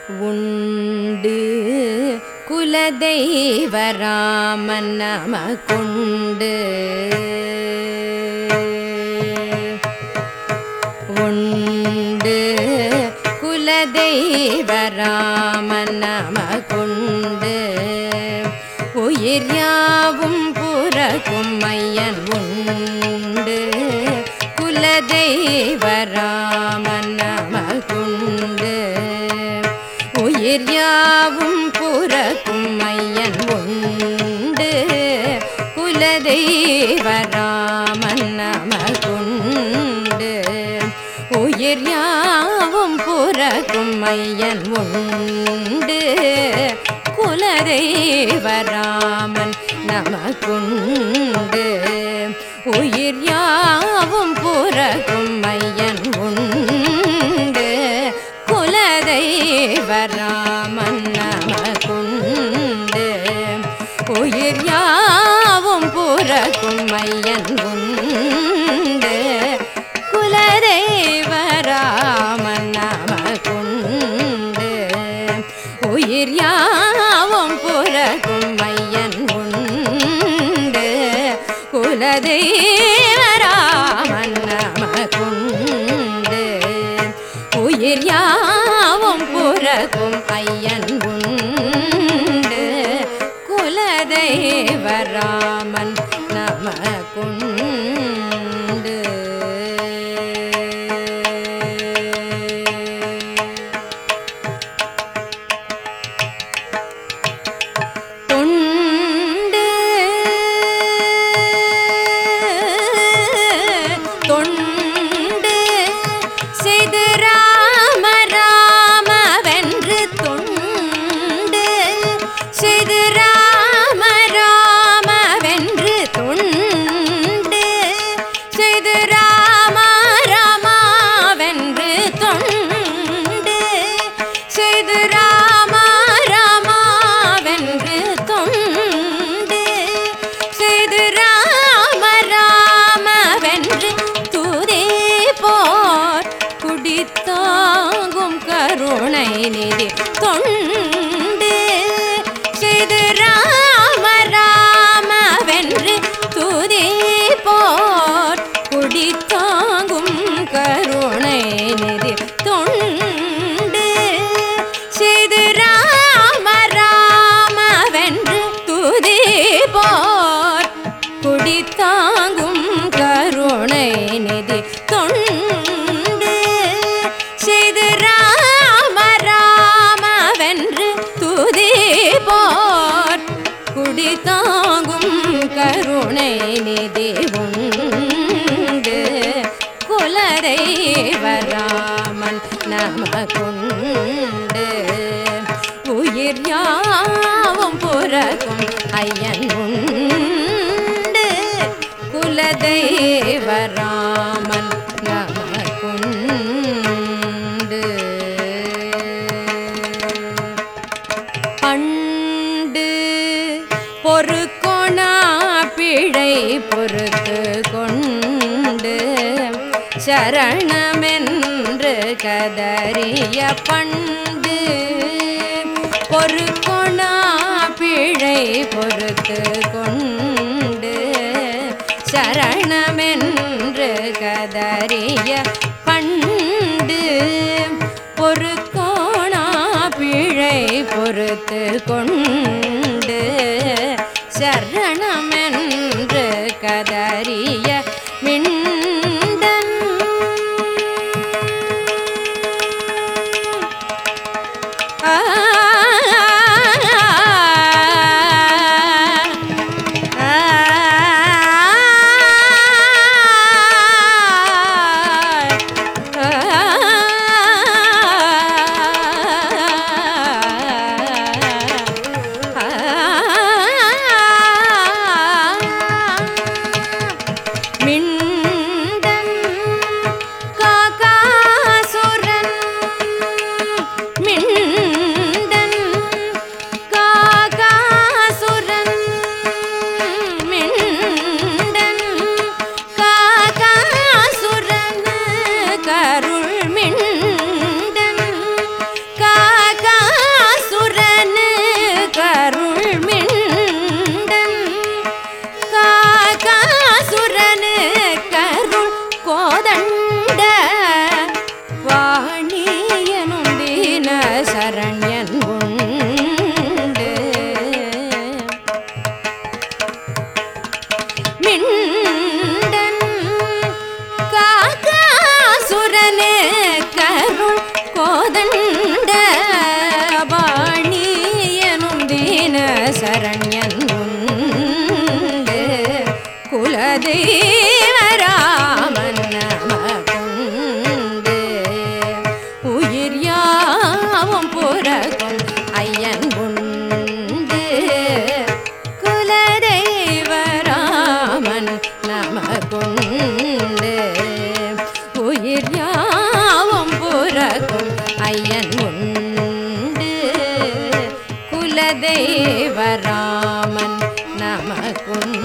உண்டு குலதெய்வராமன் நம கொண்டு உண்டு குலதெய்வராமன் நம கொண்டு உயிர் யாவும் புறக்கும் மையன் உண்டு குலதெய்வராமன் நம கொண்டு உயிர் யாவும் புறக்கும் மையன் உண்டு குலதெய்வராமன் நம கொண்டு உயிர் யாவும் புறக்கும் மையன் உண்டு குலதெய்வராமன் நம கொண்டு உயிர் யாவும் புறக்கும் மையன் உண்டு குலதெய்வராமன் நம கொண்டு உயிர் யாவும் புறக்கும் மையன் உண்டு குலதெய்வராமன் நம கொண்டு உயிர் யாவும் புறக்கும் மையன் உண்டு குலதெய்வராமன் நம கொண்டு உயிர் யாவும் புறக்கும் ஐயன் உண்டு குலதெய்வராமன் நம கொண்டு தொண்டு தொண்டு செய்து ராம ராமவென்று தொண்டு செய்து ராம ராமவென்று தொண்டு செய்து ராம ராமவென்று தொண்டு செய்து ராம ராமவென்று தொண்டு செய்து ராம ராமவென்று துதே போர் குடித்தாங்கும் கருணை நிதி தொண்டு செய்து ராம ராமவென்று துதே போர் குடித்தாங்கும் கருணை நிதி தொண்டு செய்து ராம ராமவென்று துதி போர் குடித்தாங்கும் கருணை நிதி தொண்டு செய்து ராம ராமவென்று துதி போர் குடித்தாங்கும் கருணை நிதி உண்டு குலதெய்வராமன் நம கொண்டு உயிர் யாவும் புறக்கும் ஐயன் உண்டு குலதெய்வராமன் நம கொண்டு பண்டு பொறுக்கோணா பிழை பொறுத்து கொண்டு சரணமென்று கதறிய பண்டு பொறுக்கோணா பிழை பொறுத்து கொண்டு சரணமென்று கதறிய பண்டு பொறுக்கோணா பிழை பொறுத்து கொண்டு சரணமென்று கதறிய மிண்டன் ஆ ஆ கோலனே கருள் கோதண்ட பாணி எனும் தீன சரண்யன் உண்டு குலதெய்வராமன் நமக்குண்டு உயிர் யாவும் புறக்கும் ஐயன் உண்டு குலதெய்வராமன் நமக்குண்டு உயிர் யாவும் புறக்கும் ஐயன் உண்டு குலதெய்வராமன் நமக்குண்டு